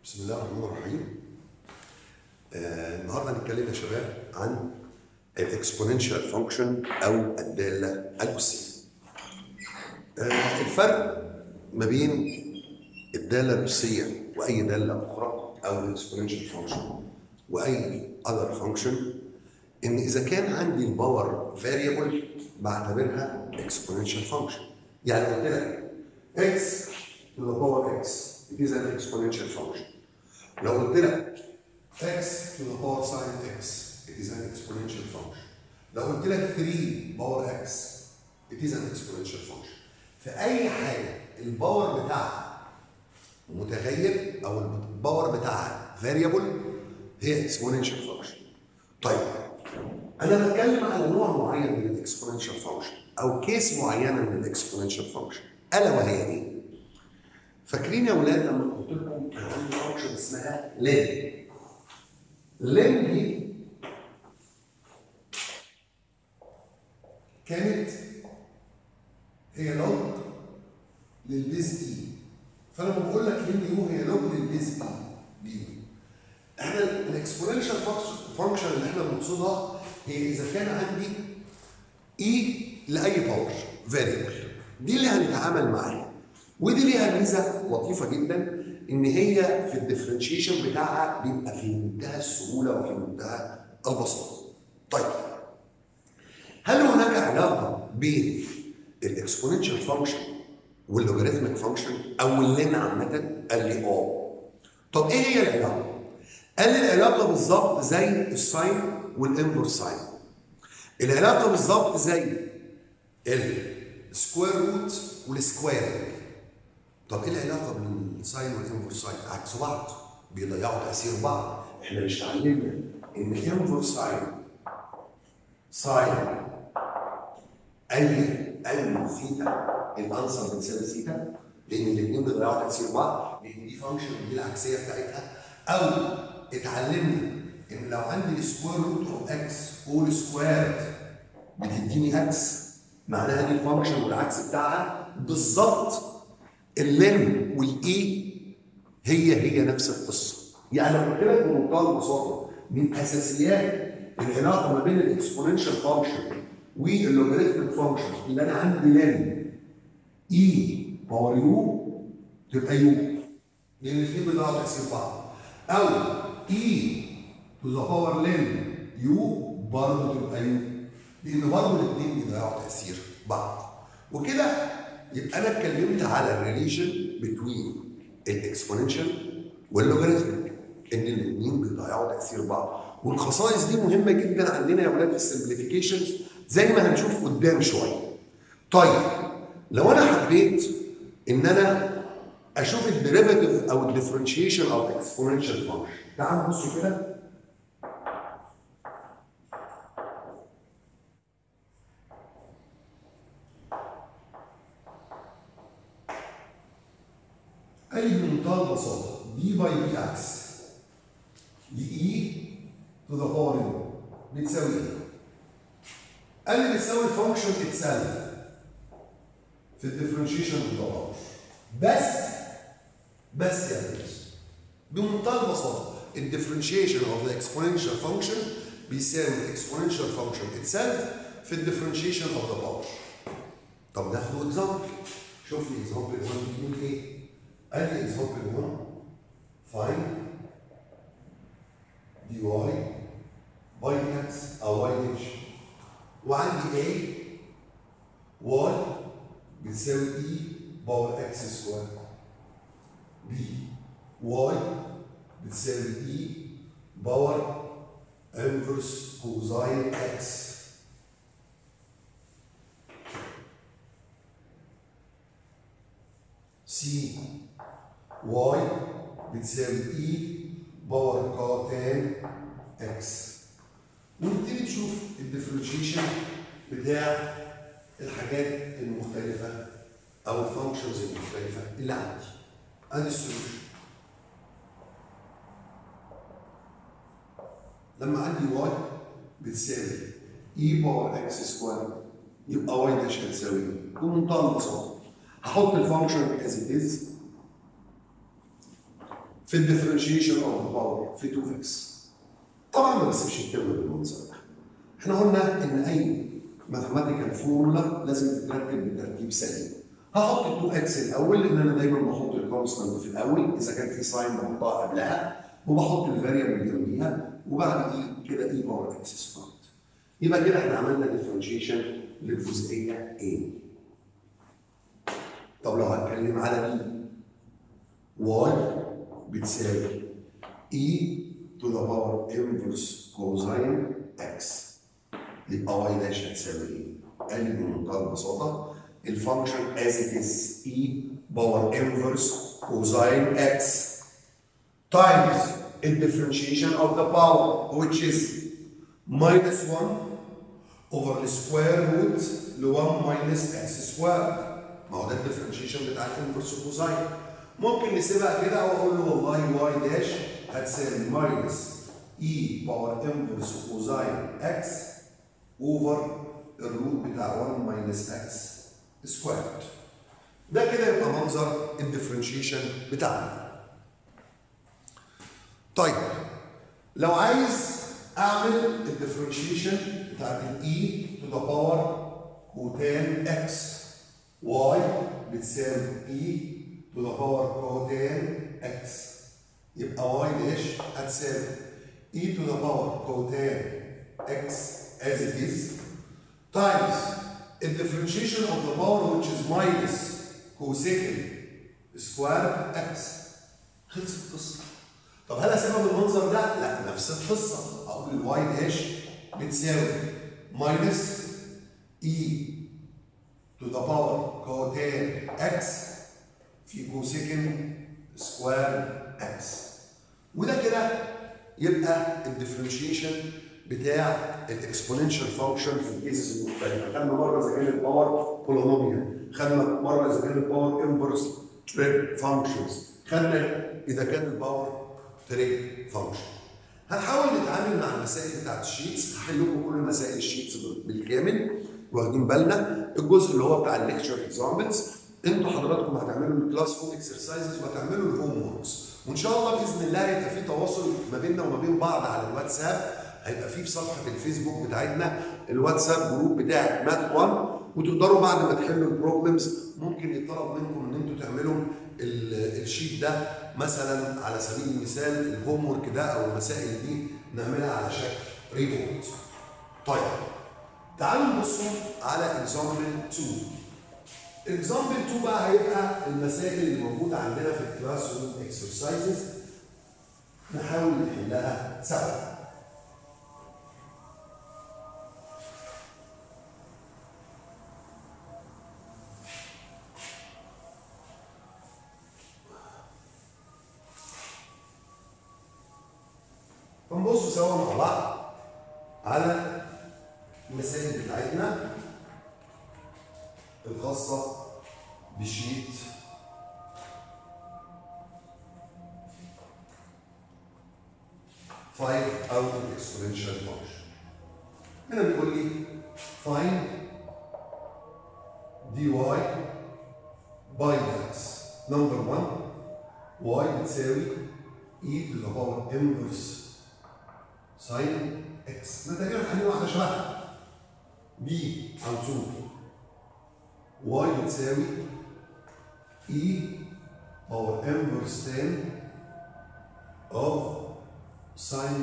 بسم الله الرحمن الرحيم آه النهارده هنتكلم يا شباب عن الاكسبوننشال فانكشن او الداله الاسيه آه الفرق ما بين الداله الاسيه واي داله اخرى او الاكسبوننشال فانكشن واي اذر فانكشن ان اذا كان عندي الباور فاريبل بعتبرها اكسبوننشال فانكشن يعني قلت لك x to the power x it is an exponential function لو قلت لك x to the power sin x it is an exponential function لو قلت لك 3 power x it is an exponential function فأي حاجة الباور بتاعها متغير أو الباور بتاعها variable هي exponential function طيب أنا بتكلم على نوع معين من الاكسبوننشال فانكشن أو كيس معينة من الاكسبوننشال فانكشن ألا وهي إيه؟ فاكرين يا ولاد لما قلت لكم كان عندي فانكشن اسمها لين لين دي كانت هي لوج للبيز اي فانا بقول لك لين يو هي لوج للبيز اي دي احنا الاكسبوننشال فانكشن اللي احنا بنقصدها هي اذا كان عندي اي لاي باور فاريبل دي اللي هنتعامل معاها ودي ليها ميزه لطيفه جدا ان هي في الديفرنشيشن بتاعها بيبقى في منتهى السهوله وفي منتهى البساطه. طيب هل هناك علاقه بين الاكسبوننشال فانكشن واللوغاريتميك فانكشن او اللين عامه؟ قال لي اه. طب ايه هي العلاقه؟ قال لي العلاقه بالظبط زي الساين والانفرس ساين. العلاقه بالظبط زي السكوير روت والسكويرنج. طب ايه العلاقه بين الساين والانفرس ساين؟ عكس بعض بيضيعوا تاثير بعض احنا مش اتعلمنا ان الانفرس ساين ساين اي اي ثيتا الانسر بتساوي ثيتا لان الاثنين بيضيعوا تاثير بعض لان دي فانكشن ودي العكسيه بتاعتها او اتعلمنا ان لو عندي السكوير روت اوف اكس اول سكويرد بتديني اكس معناها دي الفانكشن والعكس بتاعها بالظبط اللين والاي هي هي نفس القصه يعني لو قلت لك بمنتهى البساطه من اساسيات العلاقه ما بين الاكسبوننشال فانكشن واللوغاريتميك فانكشن اللي انا عندي لين اي باور يو تبقى يو لان الاثنين بيضيعوا تاثير بعض او اي تو ذا باور لين يو برضه تبقى يو لان برضه الاثنين بيضيعوا تاثير بعض وكده يبقى انا اتكلمت على الريليشن بتوين الاكسبوننشال واللوغاريتميك ان الاثنين بيضيعوا تاثير بعض والخصائص دي مهمه جدا عندنا يا اولاد في السمبليفيكيشن زي ما هنشوف قدام شويه. طيب لو انا حبيت ان انا اشوف الديريفاتيف او الديفرنشيشن او الاكسبوننشال فانكشن تعالوا بصوا كده اي بمنتهى البساطه دي باي دي اكس لاي تو ذا باور بتساوي ايه؟ قال لي بتساوي الفانكشن اتسلف في الديفرنشيشن بالدولار بس بس يا بيس بمنتهى البساطه الديفرنشيشن اوف ذا اكسبوننشال فانكشن بيساوي الاكسبوننشال فانكشن اتسلف في الديفرنشيشن اوف ذا باور طب ناخد اكزامبل شوف لي اكزامبل 1 بيقول ايه؟ قال لي اكزامبل 1 find dy باي x او y اتش وعندي a y بتساوي e باور x سكوير b y بتساوي e باور انفرس كوزاين x c y بتساوي e باور كوتان اكس ونبتدي نشوف الديفرنشيشن بتاع الحاجات المختلفة أو الفانكشنز المختلفة اللي عندي. أدي السوليوشن. لما عندي واي بتساوي اي باور اكس سكوير يبقى واي داش هتساوي بمنتهى البساطة. هحط الفانكشن از ات از في الديفرنشيشن اوف باور في 2 اكس طبعا ما بسيبش الترم بالمنظر ده احنا قلنا ان اي ماثيماتيكال فورمولا لازم تترتب بترتيب سليم هحط ال 2 اكس الاول لان انا دايما بحط الكونستنت في الاول اذا كان في ساين بحطها قبلها وبحط الفاريبل جنبيها وبعد ايه كده اي باور اكس سكويرد يبقى كده احنا عملنا ديفرنشيشن للجزئيه A طب لو هتكلم على B y بتساوي e to the power inverse cosine x يبقى y داش هتساوي ايه؟ قال لي بمنتهى البساطه الفانكشن as it is e power inverse cosine x times the differentiation of the power which is minus 1 over the square root ل 1 minus x squared ما هو ده الديفرنشيشن بتاع الانفرس كوزاين ممكن نسيبها كده واقول له والله واي داش هتساوي ماينس اي باور انفرس كوزاين اكس اوفر الروت بتاع 1 ماينس اكس سكويرد ده كده يبقى منظر الديفرنشيشن بتاعنا طيب لو عايز اعمل الديفرنشيشن بتاعت الاي تو ذا باور كوتان اكس واي بتساوي اي تو ذا باور كوتان اكس يبقى واي داش هتساوي اي تو ذا باور كوتان اكس as it is times the differentiation of the power which is minus cosecant square x خلصت القصه طب هل اسيبها بالمنظر ده؟ لا نفس القصه اقول الواي داش بتساوي ماينس اي to the power كوتان x في كوسيكن سكوير x وده كده يبقى الديفرنشيشن بتاع الاكسبوننشال فانكشن في الكيسز المختلفه خدنا مره اذا كان الباور بولينوميال خدنا مره اذا كان الباور انفرس تريب فانكشنز خدنا اذا كان الباور تريب فانكشن هنحاول نتعامل مع المسائل بتاعت الشيتس هحل لكم كل مسائل الشيتس بالكامل واخدين بالنا الجزء اللي هو بتاع الليكتشر اكزامبلز انتوا حضراتكم هتعملوا الكلاس روم اكسرسايزز وهتعملوا الهوم وركس وان شاء الله باذن الله هيبقى في تواصل ما بيننا وما بين بعض على الواتساب هيبقى في في صفحه الفيسبوك بتاعتنا الواتساب جروب بتاع ماث 1 وتقدروا بعد ما تحلوا البروبلمز ممكن يطلب منكم ان انتوا تعملوا الشيت ده مثلا على سبيل المثال الهوم ورك ده او المسائل دي نعملها على شكل ريبورت. طيب تعالوا نبصوا على اكزامبل 2 اكزامبل 2 بقى هيبقى المسائل اللي موجوده عندنا في الكلاس روم اكسرسايزز نحاول نحلها سوا هنبص سوا مع بعض على المسائل بتاعتنا الخاصة بشيت five out of exponential function هنا بيقول لي find dy by x number one y بتساوي e to the power inverse ساين اكس ده تقريبا حاجه واحده شبهها بي او 2 واي بتساوي اي باور انفرس 10 اوف ساين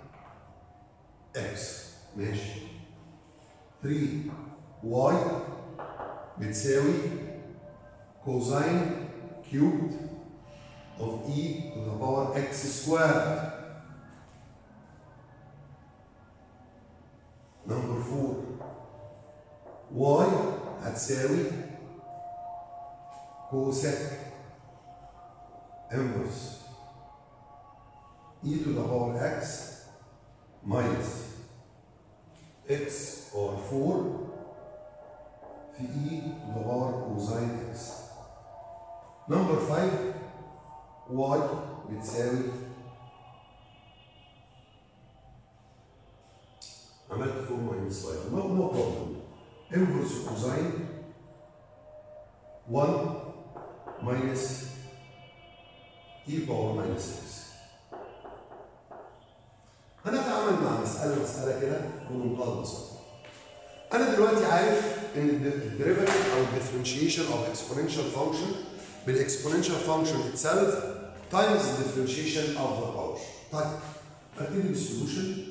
اكس ماشي 3 واي بتساوي كوزاين كيوب اوف اي to the power اكس سكوير نمبر 4 واي هتساوي كوسك انفرس e to the power x minus x or 4 في e to the power cosine x نمبر 5 y بتساوي عملت 4 ماينس 5 نو نو بروبلم انفرس كوزاين 1 ماينس اي باور ماينس اكس هنتعامل مع مساله مساله كده بمنتهى البساطه انا دلوقتي عارف ان الديريفاتيف او الديفرنشيشن اوف اكسبوننشال فانكشن بالاكسبوننشال فانكشن اتسلف تايمز الديفرنشيشن اوف ذا باور طيب ابتدي بالسولوشن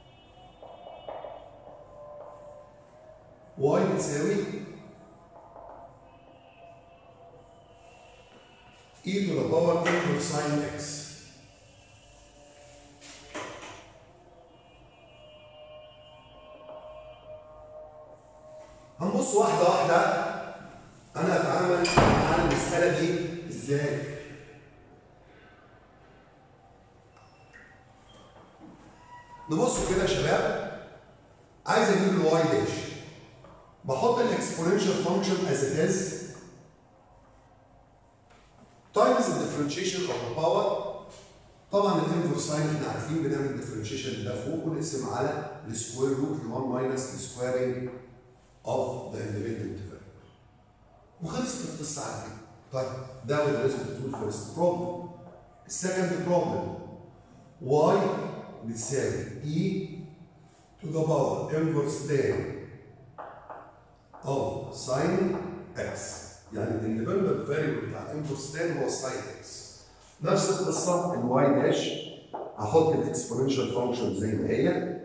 واي بتساوي e to the power n ساين x هنبص واحدة واحدة أنا أتعامل مع المسألة دي إزاي؟ نبص كده يا شباب عايز أجيب الواي داش بحط الاكسبوننشال فانكشن از ات از تايمز الديفرنشيشن اوف ذا باور طبعا الانفرس ساين احنا عارفين بنعمل الديفرنشيشن ده فوق ونقسم على السكوير روت ل 1 ماينس السكويرنج of the independent variable. وخلصت القصة على كده. طيب ده بالنسبة to first problem. السكند problem y بتساوي e to the power inverse tan of sin x. يعني الاندبندنت variable بتاع inverse tan هو sin x. نفس القصة الواي داش هحط الاكسبوننشال فانكشن زي ما هي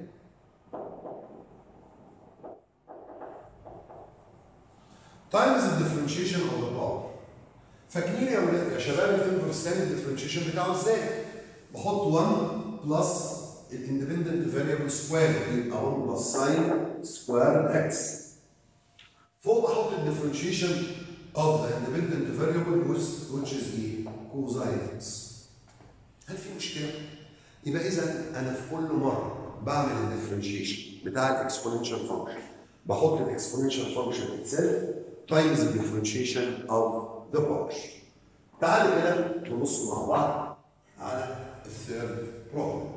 تايمز الديفرنشيشن اوف ذا باور فاكرين يا ولاد يا شباب الانفرس تاني الديفرنشيشن بتاعه ازاي؟ بحط 1 بلس الاندبندنت فاريبل سكوير يبقى 1 بلس ساين سكوير اكس فوق بحط الديفرنشيشن اوف ذا اندبندنت فاريبل which is ايه؟ كوزاين اكس هل في مشكله؟ يبقى اذا انا في كل مره بعمل الديفرنشيشن بتاع الاكسبوننشال فانكشن بحط الاكسبوننشال فانكشن اتسلف times the differentiation of the powers. تعالوا كده نبص مع بعض على الثيرد بروبلم.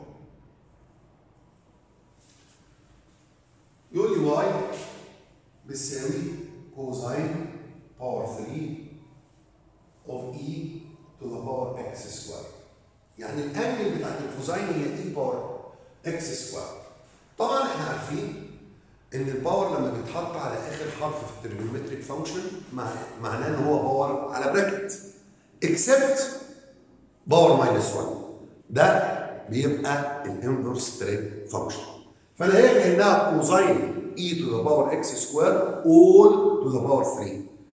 يقول لي y بتساوي كوزين باور 3 of e to the power x square. يعني الانجل بتاعت الكوزين هي e باور x سكوير. طبعا احنا عارفين ان الباور لما بيتحط على اخر حرف في التريجونومتريك فانكشن معناه ان هو باور على براكت اكسبت باور ماينس 1 ده بيبقى الانفرس تريك فانكشن فانا هي كانها كوزين اي تو ذا باور اكس سكوير اول تو ذا باور 3